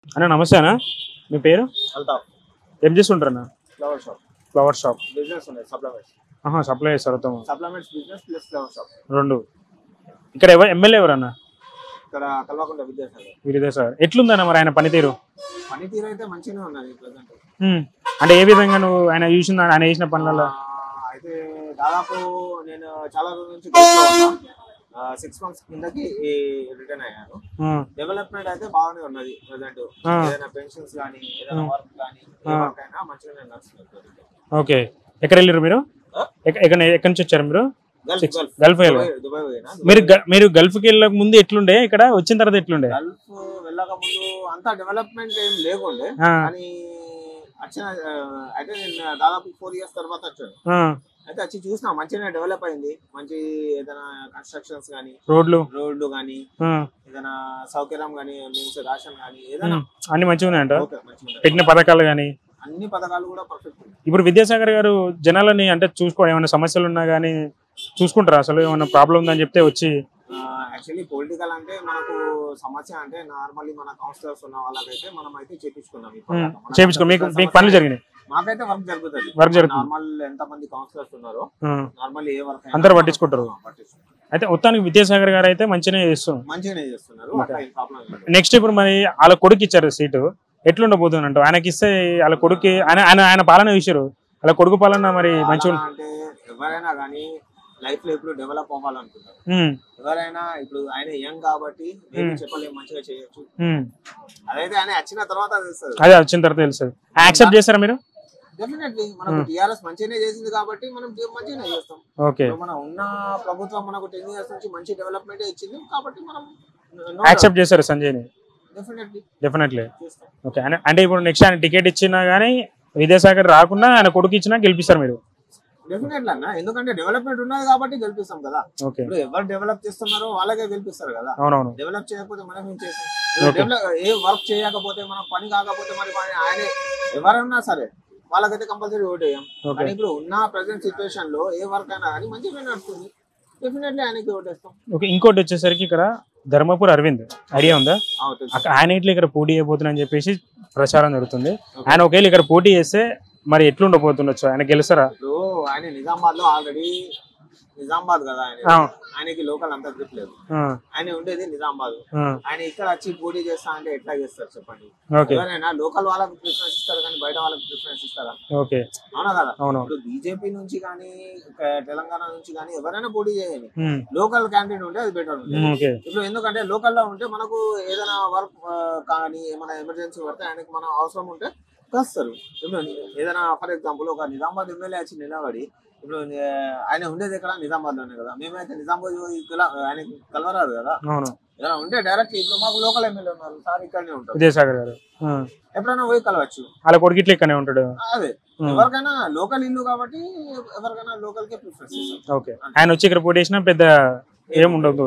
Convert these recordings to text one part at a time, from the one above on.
అన్న నమస్తే అన్న మీ పేరు అల్తాఫ్ ఏం చేస్తుంటారు అన్న flower shop flower shop business ఉన్నాయి సప్లిమెంట్స్ ఆహా సప్లై చేస్తారు మొత్తం supplements business plus flower shop రెండు ఇక్కడ ఎవరు ఎమ్మెల్యే ఎవరన్న ఇక్కడ కల్వకుంట విద్యాసాగర్ వీరిదే సార్ ఎట్లుందన్న మరి ఆయన పనితీరు పనితీరు అయితే మంచిగానే ఉన్నది ప్రజెంట్ హ్మ్. అంటే ఏ విధంగా నువ్వు ఆయన చూసిన ఆయన చేసిన పనులలో అయితే దాదాపు నేను చాలా రోజుల నుంచి గల్ఫ్లో ఉన్నా సిక్స్ మంత్స్ కిందకి రిటర్న్ అయ్యాను హ్మ్. డెవలప్మెంట్ అయితే బాగానే ఉన్నది ప్రజెంట్ ఆ. ఏదైనా పెన్షన్స్ కానీ ఏదైనా వర్క్ కానీ ఏ ఆ. వర్క్ అయినా మంచిగానే నడుస్తుంది present. ఓకే ఎక్కడ వెళ్ళారు మీరు ఆ? ఎక్క- ఎక్కడ ఎక్కడి నుంచి వచ్చారు మీరు గల్ఫ్ Six- గల్ఫ్ గల్ఫ్ వెళ్ళారు. దుబాయ్ దుబాయ్ పోయినా మీరు గ- మీరు గల్ఫ్కి వెళ్ళక ముందు ఎట్లుండే ఇక్కడ వచ్చిన తర్వాత ఎట్లుండే గల్ఫ్ వెళ్ళక ముందు అంత డెవలప్మెంట్ ఏం లేకుండే ఆ, కానీ వచ్చిన ఆ, అయితే నేను దాదాపు ఫోర్ ఇయర్స్ తర్వాత వచ్చాను ఆ, అయితే వచ్చి చూసిన మంచిగానే డెవలప్ అయింది మంచి ఏదైనా కన్స్ట్రక్షన్స్ కానీ రోడ్లు రోడ్లు కానీ ఆ, ఏదైనా సౌకర్యం కానీ మీన్స్ రేషన్ కానీ ఏదైనా హ్మ్. అన్ని మంచిగా ఉన్నాయంట ఓకే మంచిగా ఉంది. పెట్టిన పథకాలు కానీ అన్ని పథకాలు కూడా పర్ఫెక్ట్ ఇప్పుడు విద్యాసాగర్ గారు జనాలని అంటే చూసుకో ఏమైనా సమస్యలు ఉన్నా కానీ చూసుకుంటారా అసలు ఏమైనా ప్రాబ్లం ఉందని చెప్తే వచ్చి యాక్చువల్లీ పొలిటికల్ అంటే మనకు సమస్య అంటే నార్మల్లీ మన కౌన్సిలర్స్ ఉన్న వాళ్ళకైతే మనం అయితే చేపించుకున్నాం ఇప్పుడు హ్మ్, దాకా. మన చేపించుకో మీకు సమస్య మీకు పనులు జరిగినాయి మాకైతే వర్క్ జరుగుతుంది Work జరుగుతుంది. నార్మల్ ఎంత మంది కౌన్సిలర్స్ ఉన్నారో ఆ, నార్మల్ ఏ వర్క్ అందరూ పట్టించుకుంటారు. పట్టించుకుంటారు అయితే మొత్తానికి విద్యాసాగర్ గారు అయితే మంచిగానే చేస్తుంది మంచిగానే చేస్తున్నారు అట్లా ఏం ప్రాబ్లం లేదు నెక్స్ట్ ఇప్పుడు మరి వాళ్ళ కొడుకు ఇచ్చారు సీటు ఎట్లుండబోతుంది అంటూ ఆయనకి ఇస్తే వాళ్ళ కొడుకు ఆయన ఆయన ఆయన పాలన చూసారు వాళ్ళ కొడుకు పాలన మరి మంచిగా చాలా అంటే ఎవరైనా కానీ లైఫ్ లో ఇప్పుడు డెవలప్ అవ్వాలనుకుంటారు ఉమ్, ఎవరైనా ఇప్పుడు ఆయన యంగ్ కాబట్టి మేబీ Hmm. చెప్పలేం మంచిగా చేయొచ్చు ఉమ్. అదైతే ఆయన వచ్చిన తర్వాత తెలుస్తుంది అదే వచ్చిన తర్వాత తెలుస్తుంది యాక్సెప్ట్ చేస్తారా మీరు డెఫినెట్లీ మనకు Hmm. టిఆర్ఎస్ మంచిగానే చేసింది కాబట్టి మనం చే- మంచిగానే చేస్తాం ఓకే ఇప్పుడు మన ఉన్న ప్రభుత్వం మనకు టెన్ ఇయర్స్ నుంచి మంచి డెవలప్మెంట్ ఇచ్చింది కాబట్టి మనం యాక్సెప్ట్ చేస్తారు సంజయ్ని డెఫినెట్లీ డెఫినెట్లీ చేస్తాం ఓకే ఆయన- అంటే ఇప్పుడు నెక్స్ట్ ఆయన టికెట్ ఇచ్చినా కానీ విద్యాసాగర్ రాకుండా ఆయన కొడుకు ఇచ్చినా గెలిపిస్తారు మీరు డెఫినెట్లీ అన్న ఎందుకంటే డెవలప్మెంట్ ఉన్నది కాబట్టి గెలిపిస్తాం కదా ఓకే ఇప్పుడు ఎవరు డెవలప్ చేస్తున్నారో వాళ్ళకే గెలిపిస్తారు కదా అవునవును డెవలప్ చేయకపోతే మనం ఏం చేస్తాం Okay. డెవలప్ ఏ వర్క్ చేయకపోతే మనం పని కాకపోతే మరి మన- ఆయనే ఎవరన్నా సరే వాళ్ళకైతే కంపల్సరీ ఓట్ వేయం ఓకే కానీ ఇప్పుడు ఉన్న ప్రజెంట్ సిచ్యువేషన్ లో ఏ వర్క్ అయినా కానీ మంచిగా నడుస్తుంది డెఫినెట్లీ ఆయనకి ఓటేస్తాం ఓకే ఇంకోటి వచ్చేసరికి ఇక్కడ ధర్మపూర్ అరవింద్ ఐడియా ఉందా ఆ, తెలుసు. అక్క- ఆయన ఇట్లా ఇక్కడ పోటీ చేయబోతున్నా అని చెప్పేసి ప్రచారం జరుగుతుంది Okay. ఆయన ఒకవేళ ఇక్కడ పోటీ చేస్తే మరి ఎట్లుండబోతుండొచ్చు ఆయన గెలుస్తారా ఇప్పుడు ఆయన నిజామాబాద్ లో ఆల్రెడీ నిజామాబాద్ కదా ఆయన ఆ, ఆయనకి లోకల్ అంతా గ్రిప్ లేదు ఆ, ఆయన ఉండేది నిజామాబాద్ ఆ, ఆయన ఇక్కడ వచ్చి పోటీ చేస్తా అంటే ఎట్లా చేస్తారు చెప్పండి ఓకే ఎవరైనా లోకల్ వాళ్ళకి ప్రిఫరెన్స్ ఇస్తారు కానీ బయట వాళ్ళకి ప్రిఫరెన్స్ ఇస్తారా ఓకే అవునా కదా అవును ఇప్పుడు బీజేపీ నుంచి కానీ ఇక తెలంగాణ నుంచి కానీ ఎవరైనా పోటీ చేయాలి ఉమ్, లోకల్ క్యాండిడేట్ ఉంటే అది బెటర్ ఉంటుంది ఉమ్, ఓకే ఇప్పుడు ఎందుకంటే లోకల్ లో ఉంటే మనకు ఏదైనా వర్క్ కానీ ఏమైనా ఎమర్జెన్సీ పడితే ఆయనకి మనం అవసరం ఉంటే కస్తారు ఇప్పుడు ఏదైనా ఫర్ ఎగ్జాంపుల్ ఒక నిజామాబాద్ ఎమ్మెల్యే వచ్చి నిలబడి ఇప్పుడు ఆ, ఆయన ఉండేది ఎక్కడ నిజామాబాద్ లోనే కదా మేమైతే నిజామాబాద్ పోయి కల- ఆయనకి కలవరాదు కదా అవును ఏదైనా ఉంటే డైరెక్ట్ ఇప్పుడు మాకు లోకల్ ఎమ్మెల్యే ఉన్నారు సార్ ఇక్కడనే ఉంటారు విద్యాసాగర్ గారు ఆ, ఎప్పుడైనా పోయి కలవచ్చు వాళ్ళ కొడుకు ఇట్లా ఇక్కడనే ఉంటాడు అదే ఉమ్, ఎవరికైనా లోకల్ ఇల్లు కాబట్టి ఎవరికైనా లోకల్ కే ప్రిఫరెన్స్ ఇస్తాం ఓకే ఆయన వచ్చి ఇక్కడ పోటీ చేసినా పెద్ద ఏం ఉండదు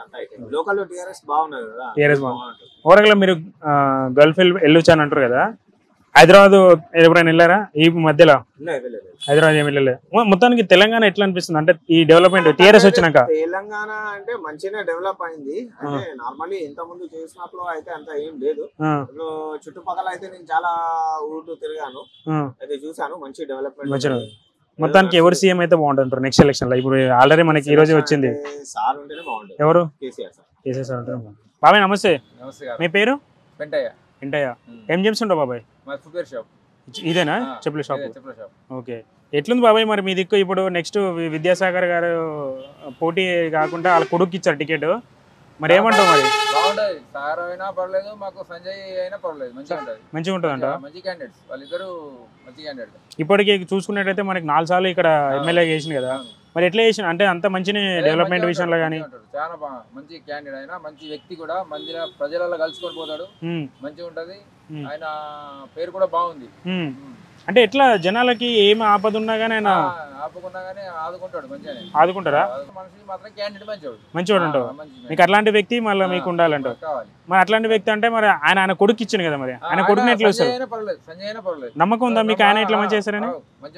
లోకల్ టీఆర్ఎస్ బాగున్నది కదా TRS బాగుంది. ఓవరాల్ మీరు ఆ, గల్ఫ్ వెళ్ళి వెళ్ళొచ్చు అని అంటారు కదా హైదరాబాద్ ఎప్పుడైనా వెళ్ళారా ఈ మధ్యలో లేదు, లేదు, లేదు. హైదరాబాద్ ఏమి వెళ్ళలేదు మొ- మొత్తానికి తెలంగాణ ఎట్లా అనిపిస్తుంది అంటే ఈ డెవలప్మెంట్ టీఆర్ఎస్ వచ్చినాక తెలంగాణ అంటే మంచిగానే డెవలప్ అయింది అంటే నార్మల్లీ ఇంత ముందు చేసినప్పుడు అయితే అంత ఏం లేదు ఆ, ఇప్పుడు చుట్టుపక్కల అయితే నేను చాలా ఊరు తిరిగాను ఆ, అయితే చూసాను మంచి డెవలప్మెంట్ మంచిగా ఉంది. మొత్తానికి ఎవరు సీఎం అయితే బాగుంటుంటారు నెక్స్ట్ ఎలక్షన్ లో ఇప్పుడు ఆల్రెడీ మనకి ఈ రోజే వచ్చింది సార్ ఉంటేనే బాగుంటుంది ఎవరు కేసీఆర్ సార్ కేసీఆర్ ఉంటారు బాబాయ్ నమస్తే నమస్తే గారు మీ పేరు వెంటయ్య వెంటయ్య ఏం చేస్తుంటావు బాబాయ్ మా ఫుట్వేర్ షాప్ ఇదేనా ఆ, చెప్పుల షాప్ ఇదే చెప్పుల షాప్ ఓకే ఎట్లుంది బాబాయ్ మరి మీ దిక్కు ఇప్పుడు నెక్స్ట్ విద్యాసాగర్ గారు పోటీ కాకుండా వాళ్ళ కొడుకు ఇచ్చారు టికెట్ మరి ఏమంటావు మరి బాగుంటది సార్ అయినా పర్లేదు మాకు సంజయ్ అయినా పర్లేదు మంచిగా ఉంటది మంచిగా ఉంటుందంట మంచి క్యాండిడేట్స్ వాళ్ళిద్దరు మంచి క్యాండిడేట్ ఇప్పటికీ చూసుకున్నట్టయితే మనకి నాలుగు సార్లు ఇక్కడ ఎమ్మెల్యే చేసింది కదా మరి ఎట్లా చేసిన అంటే అంత మంచిని డెవలప్మెంట్ విషయంలో కానీ చాలా బాగా మంచి క్యాండిడేట్ అయినా మంచి వ్యక్తి కూడా మంచి ప్రజలలో కలుసుకొని పోతాడు మంచిగా ఉంటది ఉమ్. ఆయన పేరు కూడా బాగుంది ఉమ్. అంటే ఎట్లా జనాలకి ఏమి ఆపద ఉన్నా కానీ ఆయన ఆ, ఆపకుండా కానీ ఆదుకుంటాడు మంచిగానే ఆదుకుంటారా మనిషి మాత్రం క్యాండిడేట్ మంచివాడు మంచివాడు అంటావు ఆ, మంచి మీకు అట్లాంటి వ్యక్తి మళ్ళీ మీకు ఉండాలంటావు మాకు కావాలి మరి అట్లాంటి వ్యక్తి అంటే మరి ఆయన ఆయన కొడుకు ఇచ్చింది కదా మరి ఆయన ఆయన కొడుకుని ఎట్లా సంజయ్ వస్తారు అయినా పర్లేదు సంజయ్ అయినా పర్లేదు నమ్మకం ఉందా మీకు ఆయన ఇట్లా మంచి చేస్తారని ఆ, మంచిగా ఉంటాడు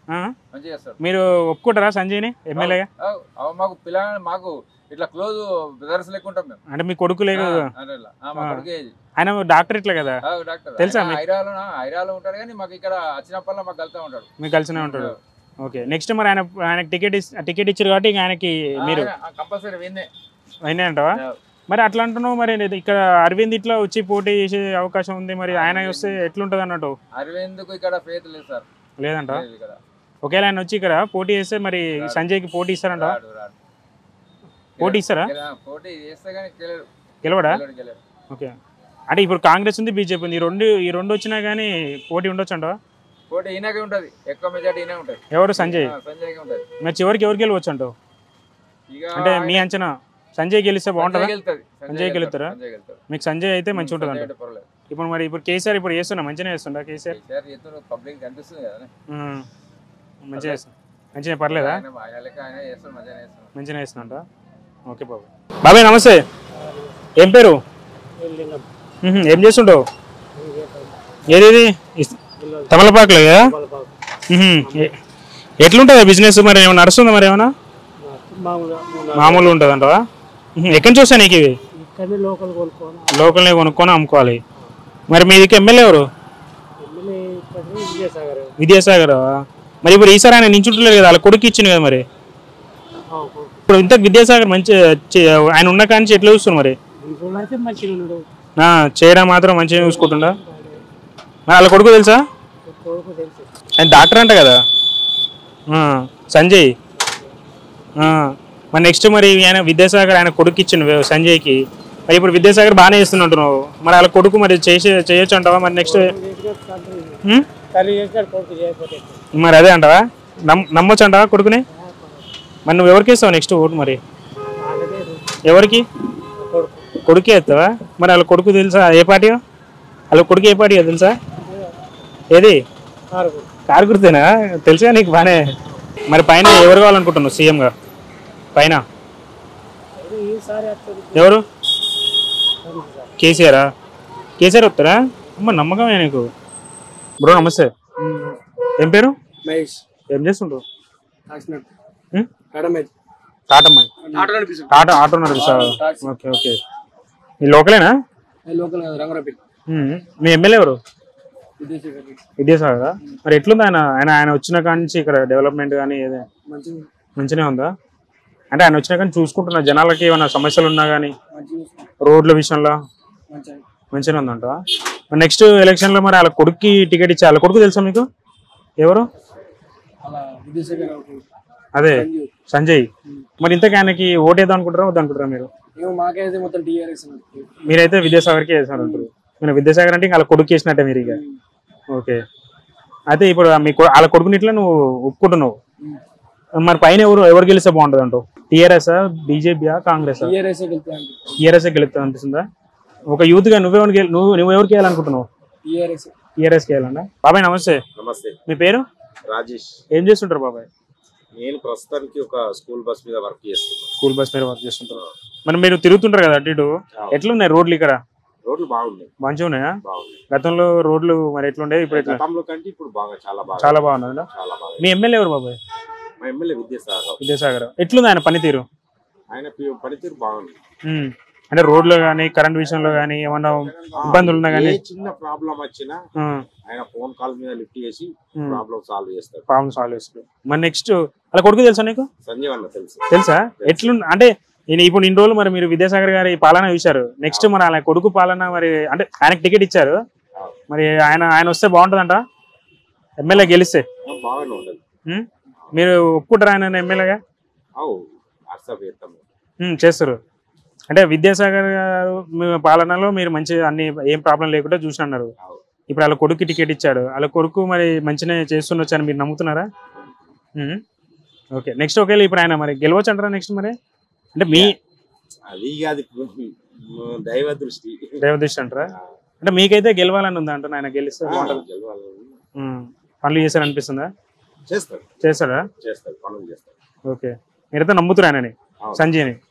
ఆ? మంచిగా చేస్తాడు మీరు ఒప్పుకుంటారా సంజయ్ని ఎమ్మెల్యేగా ఆ, ఆ, మాకు పిల్లలు మాకు ఇట్లా క్లోజ్ బ్రదర్స్ లెక్క ఉంటాం మేము అంటే మీ కొడుకు లేదు ఆ, అదే ఇలా. ఆ, మా ఆ. కొడుకే ఇది. ఆయన డాక్టర్ ఇట్లా కదా ఆ, డాక్టర్ తెలుసా ఆయన మీకు? హైరాలో హైరాలో ఉంటాడు కానీ మాకు ఇక్కడ వచ్చినప్పల్లా మాకు కలుతా ఉంటాడు మీకు కలిసినే ఉంటాడు ఓకే నెక్స్ట్ మరి ఆయన ఆయనకి టికెట్ టికెట్ ఇచ్చారు కాబట్టి ఇంక ఆయనకి మీరు కంపల్సరీ విన్నే అయినా అంటావా ఆ. మరి అట్లా అంటున్నావు మరి ఇది ఇక్కడ అరవింద్ ఇట్లా వచ్చి పోటీ చేసే అవకాశం ఉంది మరి ఆయన వస్తే ఎట్లుంటది అన్నట్టు అరవింద్కు ఇక్కడ ఫేత్ లేదు సార్ లేదంట లేదు ఇక్కడ ఒకవేళ ఆయన వచ్చి ఇక్కడ పోటీ చేస్తే మరి సంజయ్కి పోటీ ఇస్తారంట రాడు రాడు పోటీ ఇస్తారా గెల- పోటీ చేస్తే కానీ గెలడు గెలవడా గెలడు గెలడు ఓకే అంటే ఇప్పుడు కాంగ్రెస్ ఉంది బీజేపీ ఉంది ఈ రెండు ఈ రెండు వచ్చినా కానీ పోటీ ఉండొచ్చు అంట పోటీ ఈయనకే ఉంటది ఎక్కువ మెజార్టీ ఈయనే ఉంటది ఎవరు సంజయ్ ఆ, సంజయ్కే ఉంటది మరి చివరికి ఎవరికి గెలవచ్చు అంటావు ఇక అంటే మీ అంచనా సంజయ్ గెలిస్తే బాగుంటుందా సంజయ్ గెలుతుంది సంజయ్ గెలుస్తారా? సంజయ్ గెలుతాడు మీకు సంజయ్ అయితే మంచిగా ఉంటుంది సంజయ్ అంట అంటే పర్వాలేదు ఇప్పుడు మరి ఇప్పుడు కేసీఆర్ ఇప్పుడు చేస్తున్నా మంచిగా చేస్తుండా కేసీఆర్ ఈసారి చేస్తున్న పబ్లిక్ కనిపిస్తుంది కదా ఉమ్. మంచిగా చేస్తున్నా మంచిగా పర్లేదా ఆయన ఆయన లెక్క ఆయన చేస్తాడు మంచిగా చేస్తాడు మంచిగా చేస్తున్నా ఓకే బాబు బాబాయ్ నమస్తే ఏం పేరు ఉహుం, ఏం చేస్తుంటావు ఏదేది ఇస్- తమలపాకులే కదా ఉహుం, ఎ- ఎట్లుంటుంది బిజినెస్ మరి ఏమైనా నడుస్తుందా మరి ఏమైనా మామూలు ఉంటుంది అంటావా ఎక్కడి నుంచి వస్తాయి నీకు ఇవి ఇక్కడనే లోకల్ కొనుక్కోను లోకల్ని కొనుక్కొని అమ్ముకోవాలి మరి మీదికి ఎమ్మెల్యే ఎవరు ఎమ్మెల్యే ఇక్కడ విజయసాగర్ విద్యాసాగర్ మరి ఇప్పుడు ఈసారి ఆయన నించుంటలేదు కదా వాళ్ళ కొడుకు ఇచ్చింది కదా మరి ఇప్పుడు ఇంత విద్యాసాగర్ మంచి చే- ఆయన ఉన్న కాంచి ఎట్లా చూస్తున్నారు మరి ఇంట్లో అయితే మంచిగా ఉన్నాడు ఆ, చేయడం మాత్రం మంచిగా చూసుకుంటుండా మరి వాళ్ళ కొడుకు తెలుసా కొడుకు తెలుసు ఆయన డాక్టర్ అంట కదా ఆ, సంజయ్ ఆ, మరి నెక్స్ట్ మరి ఆయన విద్యాసాగర్ ఆయన కొడుకు ఇచ్చిండు సంజయ్కి మరి ఇప్పుడు విద్యాసాగర్ బాగానే చేస్తున్నట్టున్నావు మరి వాళ్ళ కొడుకు మరి చేసే చేయొచ్చు అంటావా మరి నెక్స్ట్ తల్లి చేసినాడు కొడుకు చేయకపోతే మరి అదే అంటావా నమ్ నమ్మొచ్చు అంటావా కొడుకుని మరి నువ్వు ఎవరికి ఇస్తావు నెక్స్ట్ ఓటు మరి వాళ్ళదే ఎవరికి కొడుకు కొడుకే ఎత్తావా మరి వాళ్ళ కొడుకు తెలుసా ఏ పార్టీ వాళ్ళ కొడుకు ఏ పార్టీ తెలుసా ఏది కారు కారు గుర్తేనా తెలుసా నీకు బానే మరి పైన ఎవరు కావాలనుకుంటున్నావు సీఎంగా పైన ఈసారి వస్తుంది ఎవరు కేసీఆరా కేసీఆర్ వస్తారా అమ్మ నమ్మకమే నీకు బ్రో నమస్తే ఏం పేరు మహేష్ ఏం చేస్తుంటావు కాకినాడ ఉం? కడమే టాటా అమ్మాయి ఆటో నడిపిస్తాడు టాటా ఆటో నడుపుతా ఓకే ఓకే మీ లోకలేనా లోకల్ కాదు రంగరాపేట ఉం. మీ ఎమ్మెల్యే ఎవరు విదేశీ గారి విద్యాసాగర్ మరి ఎట్లుంది ఆయన ఆయన ఆయన వచ్చిన కాడి నుంచి ఇక్కడ డెవలప్మెంట్ కానీ ఏదే మంచిగా మంచిగా ఉందా అంటే ఆయన వచ్చినా కానీ చూసుకుంటున్నా జనాలకి ఏమైనా సమస్యలు ఉన్నా కానీ మంచిగా చూసుకో రోడ్ల విషయంలో మంచిగా మంచిగా ఉందంట నెక్స్ట్ ఎలక్షన్లో మరి వాళ్ళ కొడుక్కి టికెట్ ఇచ్చా వాళ్ళ కొడుకు తెలుసా మీకు ఎవరు అలా విదేశీ గారు అవుతుంది అదే సంజయ్ మరి ఇంతకీ ఆయనకి ఓటేద్దాం అనుకుంటారా వద్దు అనుకుంటారా మీరు ఏమో మాకైతే మొత్తం టీఆర్ఎస్ మీరైతే విద్యాసాగర్కి వేసారు అంటారు మీరు విద్యాసాగర్ అంటే ఇంకా వాళ్ళ కొడుకు వేసినట్టే మీరు ఇక ఓకే అయితే ఇప్పుడు మీ కొ- వాళ్ళ కొడుకుని ఇట్లా నువ్వు ఒప్పుకుంటున్నావు మరి పైన ఎవరు ఎవరు గెలిస్తే బాగుంటుంది అంటావు టీఆర్ఎస్ బీజేపీయా కాంగ్రెస్ టీఆర్ఎస్ గెలుపుతాను టీఆర్ఎస్ గెలుస్తా అనిపిస్తుందా ఒక యూత్ గా నువ్వెవరికి గెల్- నువ్వు నువ్వు ఎవరికి వేయాలనుకుంటున్నావు టీఆర్ఎస్ టీఆర్ఎస్ వేయాలన్నా బాబాయ్ నమస్తే నమస్తే మీ పేరు రాజేష్ ఏం చేస్తుంటారు బాబాయ్ నేను ప్రస్తుతానికి ఒక స్కూల్ బస్ మీద వర్క్ చేస్తున్నా స్కూల్ బస్ మీద వర్క్ చేస్తుంటారు మరి మీరు తిరుగుతుంటారు కదా అటు ఇటు ఎట్లున్నాయి రోడ్లు ఇక్కడ రోడ్లు బాగున్నాయి మంచిగా ఉన్నాయా బాగున్నాయి గతంలో రోడ్లు మరి ఎట్లుండే ఇప్పుడు ఎట్లా గతంలో కంటే ఇప్పుడు బాగా చాలా బాగా చాలా బాగున్నదా చాలా బాగా మీ ఎమ్మెల్యే ఎవరు బాబాయ్ మా ఎమ్మెల్యే విద్యాసాగర్ విద్యాసాగర్ ఎట్లుంది ఆయన పనితీరు ఆయన పి- పనితీరు బాగుంది ఉమ్. అంటే రోడ్లు కానీ కరెంట్ విషయంలో కానీ ఏమన్నా ఇబ్బందులు ఉన్నా కానీ ఏ చిన్న ప్రాబ్లం వచ్చినా ఆయన ఫోన్ కాల్ మీద లిఫ్ట్ చేసి ప్రాబ్లం సాల్వ్ చేస్తాడు ప్రాబ్లమ్ సాల్వ్ చేస్తారు మరి నెక్స్ట్ అలా కొడుకు తెలుసా నీకు సంజీవ్ అన్న తెలుసు తెలుసా ఎట్లు అంటే నేను ఇప్పుడు ఇన్ని రోజులు మరి మీరు విద్యాసాగర్ గారి పాలన చూశారు నెక్స్ట్ మరి ఆయన కొడుకు పాలన మరి అంటే ఆయనకు టికెట్ ఇచ్చారు మరి ఆయన ఆయన వస్తే బాగుంటుందంట ఎమ్మెల్యే గెలిస్తే ఆ, బాగానే ఉండదు ఉమ్? మీరు ఒప్పుకుంటారా ఆయన ఎమ్మెల్యేగా అవు వాట్సాప్ చేస్తాము ఉమ్, చేస్తారు అంటే విద్యాసాగర్ గారు మీ పాలనలో మీరు మంచి అన్ని ఏం ప్రాబ్లం లేకుండా చూసి అన్నారు అవు. ఇప్పుడు వాళ్ళ కొడుకు టికెట్ ఇచ్చాడు వాళ్ళ కొడుకు మరి మంచిగా చేస్తుండొచ్చు అని మీరు నమ్ముతున్నారా ఉమ్. ఓకే నెక్స్ట్ ఒకవేళ ఇప్పుడు ఆయన మరి గెలవచ్చు అంటారా నెక్స్ట్ మరి అంటే మీ అది కాదు దైవ దృష్టి దేవదృష్టి అంటారా అంటే మీకైతే గెలవాలని ఉందా అంటున్నా ఆయన గెలిస్తే ఆ, బాగుంటుంది గెలవాలని ఉమ్. పనులు చేశారు అనిపిస్తుందా చేస్తాడు చేస్తాడా చేస్తాడు పనులు చేస్తాడు ఓకే మీరైతే నమ్ముతున్నారు ఆయనని అవును. సంజయ్ని